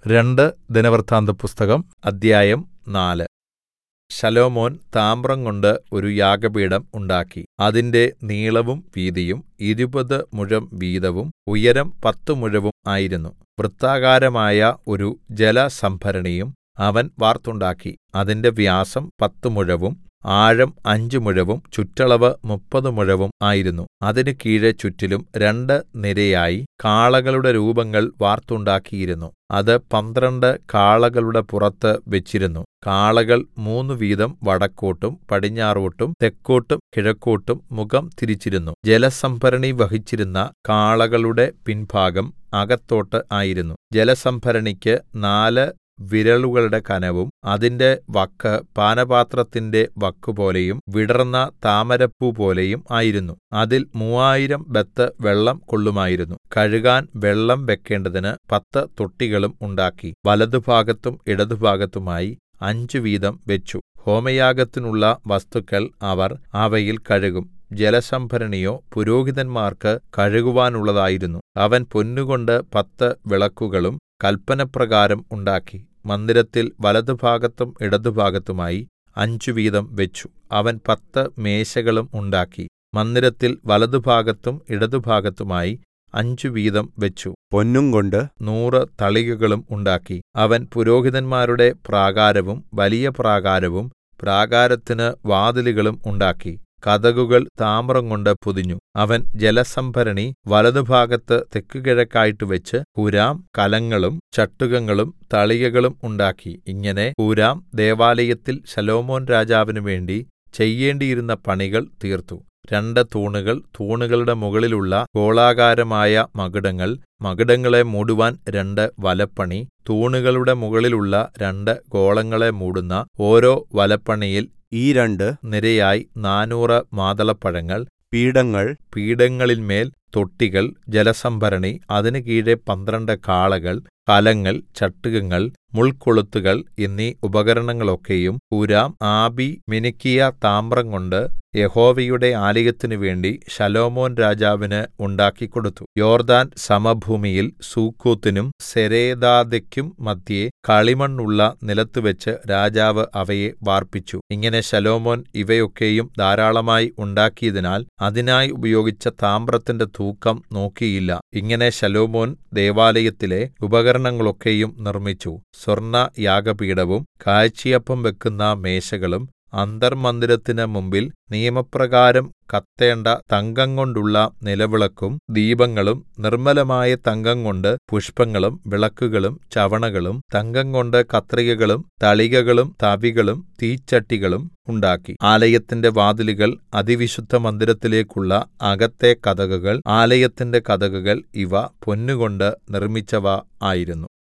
രണ്ട് ദിനവൃത്താന്തപുസ്തകം അദ്ധ്യായം നാല് ശലോമോൻ താമ്രംകൊണ്ട് ഒരു യാഗപീഠം ഉണ്ടാക്കി അതിന്റെ നീളവും വീതിയും ഇരുപത് മുഴം വീതവും ഉയരം പത്ത് മുഴവും ആയിരുന്നു വൃത്താകാരമായ ഒരു ജലസംഭരണിയും അവൻ വാർത്തുണ്ടാക്കി അതിന്റെ വ്യാസം പത്ത് മുഴവും ആഴം അഞ്ച് മുഴവും ചുറ്റളവ് മുപ്പത് മുഴവും ആയിരുന്നു അതിന് കീഴെ ചുറ്റിലും രണ്ട് നിരയായി കാളകളുടെ രൂപങ്ങൾ വാർത്തുണ്ടാക്കിയിരുന്നു അത് പന്ത്രണ്ട് കാളകളുടെ പുറത്ത് വെച്ചിരുന്നു കാളകൾ മൂന്ന് വീതം വടക്കോട്ടും പടിഞ്ഞാറോട്ടും തെക്കോട്ടും കിഴക്കോട്ടും മുഖം തിരിച്ചിരുന്നു ജലസംഭരണി വഹിച്ചിരുന്ന കാളകളുടെ പിൻഭാഗം അകത്തോട്ട് ആയിരുന്നു ജലസംഭരണിക്ക് നാല് വിരലുകളുടെ കനവും അതിന്റെ വക്ക് പാനപാത്രത്തിന്റെ വക്കുപോലെയും വിടർന്ന താമരപ്പൂപോലെയും ആയിരുന്നു അതിൽ മൂവായിരം ബത്ത് വെള്ളം കൊള്ളുമായിരുന്നു കഴുകാൻ വെള്ളം വെക്കേണ്ടതിന് പത്ത് തൊട്ടികളും ഉണ്ടാക്കി വലത്തുഭാഗത്തും ഇടത്തുഭാഗത്തുമായി അഞ്ച് വീതം വെച്ചു ഹോമയാഗത്തിനുള്ള വസ്തുക്കൾ അവർ അവയിൽ കഴുകും ജലസംഭരണിയോ പുരോഹിതന്മാർക്ക് കഴുകുവാനുള്ളതായിരുന്നു അവൻ പൊന്നുകൊണ്ട് പത്ത് വിളക്കുകളും കല്പനപ്രകാരം ഉണ്ടാക്കി മന്ദിരത്തിൽ വലത്തുഭാഗത്തും ഇടത്തുഭാഗത്തുമായി അഞ്ച് വീതം വെച്ചു അവൻ പത്ത് മേശകളും ഉണ്ടാക്കി മന്ദിരത്തിൽ വലത്തുഭാഗത്തും ഇടത്തുഭാഗത്തുമായി അഞ്ച് വീതം വെച്ചു പൊന്നുംകൊണ്ട് നൂറ് തളികകളും ഉണ്ടാക്കി അവൻ പുരോഹിതന്മാരുടെ പ്രാകാരവും വലിയ പ്രാകാരവും പ്രാകാരത്തിന് വാതിലുകളും ഉണ്ടാക്കി കതകുകൾ താമ്രംകൊണ്ട് പൊതിഞ്ഞു അവൻ ജലസംഭരണി വലതുഭാഗത്ത് തെക്കുകിഴക്കായിട്ട് വെച്ച് ഹൂരാം കലങ്ങളും ചട്ടുകങ്ങളും തളികകളും ഉണ്ടാക്കി ഇങ്ങനെ ഹൂരാം ദേവാലയത്തിൽ ശലോമോൻ രാജാവിന് വേണ്ടി ചെയ്യേണ്ടിയിരുന്ന പണികൾ തീർത്തു രണ്ട് തൂണുകൾ തൂണുകളുടെ മുകളിലുള്ള ഗോളാകാരമായ മകുടങ്ങൾ മകുടങ്ങളെ മൂടുവാൻ രണ്ട് വലപ്പണി തൂണുകളുടെ മുകളിലുള്ള രണ്ട് ഗോളങ്ങളെ മൂടുന്ന ഓരോ വലപ്പണിയിൽ ഈ രണ്ട് നിരയായി നാനൂറ് മാതളപ്പഴങ്ങൾ പീഠങ്ങൾ പീഠങ്ങളിന്മേൽ തൊട്ടികൾ ജലസംഭരണി അതിന് കീഴെ പന്ത്രണ്ട് കാളകൾ കലങ്ങൾ ചട്ടുകങ്ങൾ മുൾക്കൊളുത്തുകൾ എന്നീ ഉപകരണങ്ങളൊക്കെയും ഹൂരാം ആബി മിനുക്കിയ താമ്രംകൊണ്ട് യഹോവയുടെ ആലയത്തിനു വേണ്ടി ശലോമോൻ രാജാവിന് ഉണ്ടാക്കിക്കൊടുത്തു യോർദാൻ സമഭൂമിയിൽ സൂക്കോത്തിനും സെരേദാഥെക്കും മദ്ധ്യേ കളിമണ്ണുള്ള നിലത്തുവെച്ച് രാജാവ് അവയെ വാർപ്പിച്ചു ഇങ്ങനെ ശലോമോൻ ഇവയൊക്കെയും ധാരാളമായി ഉണ്ടാക്കിയതിനാൽ അതിനായി ഉപയോഗിച്ച താമ്രത്തിന്റെ തൂക്കം നോക്കിയില്ല ഇങ്ങനെ ശലോമോൻ ദേവാലയത്തിലെ ഉപകരണങ്ങളൊക്കെയും നിർമ്മിച്ചു സ്വർണ്ണ യാഗപീഠവും കാഴ്ചയപ്പം വെക്കുന്ന മേശകളും അന്തർമ്മന്ദിരത്തിന് മുമ്പിൽ നിയമപ്രകാരം കത്തേണ്ട തങ്കംകൊണ്ടുള്ള നിലവിളക്കും ദീപങ്ങളും നിർമ്മലമായ തങ്കംകൊണ്ട് പുഷ്പങ്ങളും വിളക്കുകളും ചവണകളും തങ്കംകൊണ്ട് കത്രികകളും തളികകളും തവികളും തീച്ചട്ടികളും ഉണ്ടാക്കി ആലയത്തിന്റെ വാതിലുകൾ അതിവിശുദ്ധ മന്ദിരത്തിലേക്കുള്ള അകത്തെ കതകുകൾ ആലയത്തിന്റെ കതകുകൾ ഇവ പൊന്നുകൊണ്ട് നിർമ്മിച്ചവ ആയിരുന്നു